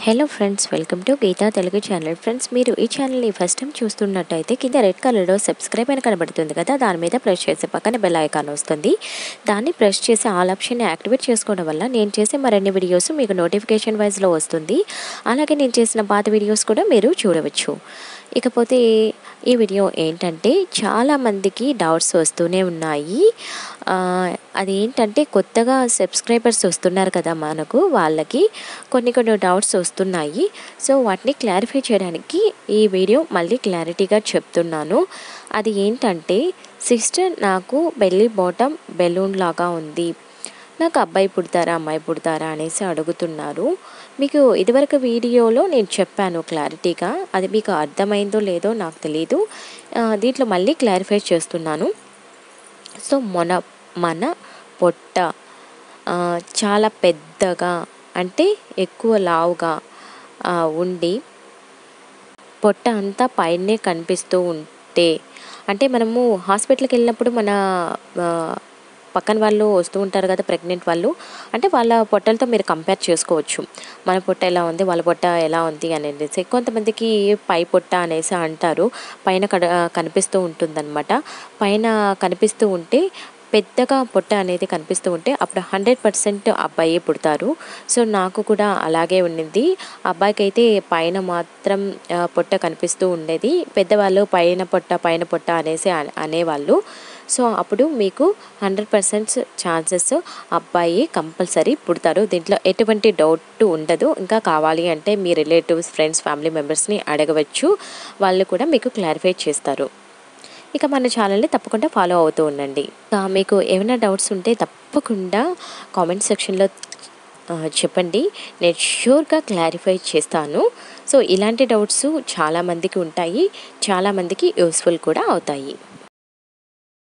hello friends welcome to Geetha Telugu channel friends మీరు ఈ ఛానల్ని ఫస్ట్ టైం చూస్తున్నట్టయితే కింద రెడ్ కలర్లో సబ్స్క్రైబ్ అని కనబడుతుంది కదా దాని మీద ప్రెస్ చేసే పక్కన బెల్ ఐకాన్ వస్తుంది దాన్ని ప్రెస్ చేసి ఆల్ ఆప్షన్ని యాక్టివేట్ చేసుకోవడం వల్ల నేను చేసే మరిన్ని వీడియోస్ మీకు నోటిఫికేషన్ వైజ్లో వస్తుంది అలాగే నేను చేసిన పాత వీడియోస్ కూడా మీరు చూడవచ్చు ఇకపోతే ఈ వీడియో ఏంటంటే చాలామందికి డౌట్స్ వస్తూనే ఉన్నాయి ఆ, అదేంటంటే కొత్తగా సబ్స్క్రైబర్స్ వస్తున్నారు కదా మనకు వాళ్ళకి కొన్ని కొన్ని డౌట్స్ వస్తున్నాయి సో వాటిని క్లారిఫై చేయడానికి ఈ వీడియో మళ్ళీ క్లారిటీగా చెప్తున్నాను అది ఏంటంటే సిస్టర్ నాకు బెల్లీ బాటమ్ బెలూన్ లాగా ఉంది నాకు అబ్బాయి పుడతారా అమ్మాయి పుడతారా అనేసి అడుగుతున్నారు మీకు ఇదివరకు వీడియోలో నేను చెప్పాను క్లారిటీగా అది మీకు అర్థమైందో లేదో నాకు తెలియదు ఆ, దీంట్లో మళ్ళీ క్లారిఫై చేస్తున్నాను సో మన మన పొట్ట ఆ, చాలా పెద్దగా అంటే ఎక్కువ లావుగా ఆ, ఉండి పొట్ట అంతా పైనే కనిపిస్తూ ఉంటే అంటే మనము హాస్పిటల్కి వెళ్ళినప్పుడు మన ఆ, పక్కన వాళ్ళు వస్తూ ఉంటారు కదా ప్రెగ్నెంట్ వాళ్ళు అంటే వాళ్ళ పొట్టలతో మీరు కంపేర్ చేసుకోవచ్చు మన పొట్ట ఎలా ఉంది వాళ్ళ పొట్ట ఎలా ఉంది అనేది కొంతమందికి పై పొట్ట అనేసి అంటారు పైన కడ కనిపిస్తూ ఉంటుందన్నమాట పైన కనిపిస్తూ ఉంటే పెద్దగా పొట్ట అనేది కనిపిస్తూ ఉంటే అప్పుడు హండ్రెడ్ పర్సెంట్ అబ్బాయి పుడతారు సో నాకు కూడా అలాగే ఉండింది అబ్బాయికి అయితే పైన మాత్రం ఆ, పొట్ట కనిపిస్తూ ఉండేది పెద్దవాళ్ళు పైన పొట్ట పైన పొట్ట అనేసి అన- అనేవాళ్ళు సో అప్పుడు మీకు హండ్రెడ్ పర్సెంట్ ఛాన్సెస్ అబ్బాయి కంపల్సరీ పుడతారు దీంట్లో ఎటువంటి డౌట్ ఉండదు ఇంకా కావాలి అంటే మీ రిలేటివ్స్ ఫ్రెండ్స్ ఫ్యామిలీ మెంబర్స్ని అడగవచ్చు వాళ్ళు కూడా మీకు క్లారిఫై చేస్తారు ఇక మన ఛానల్ని తప్పకుండా ఫాలో అవుతూ ఉండండి ఇంకా మీకు ఏమైనా డౌట్స్ ఉంటే తప్పకుండా కామెంట్ సెక్షన్లో ఆ, చెప్పండి నేను షూర్గా క్లారిఫై చేస్తాను సో ఇలాంటి డౌట్స్ చాలామందికి ఉంటాయి చాలామందికి యూస్ఫుల్ కూడా అవుతాయి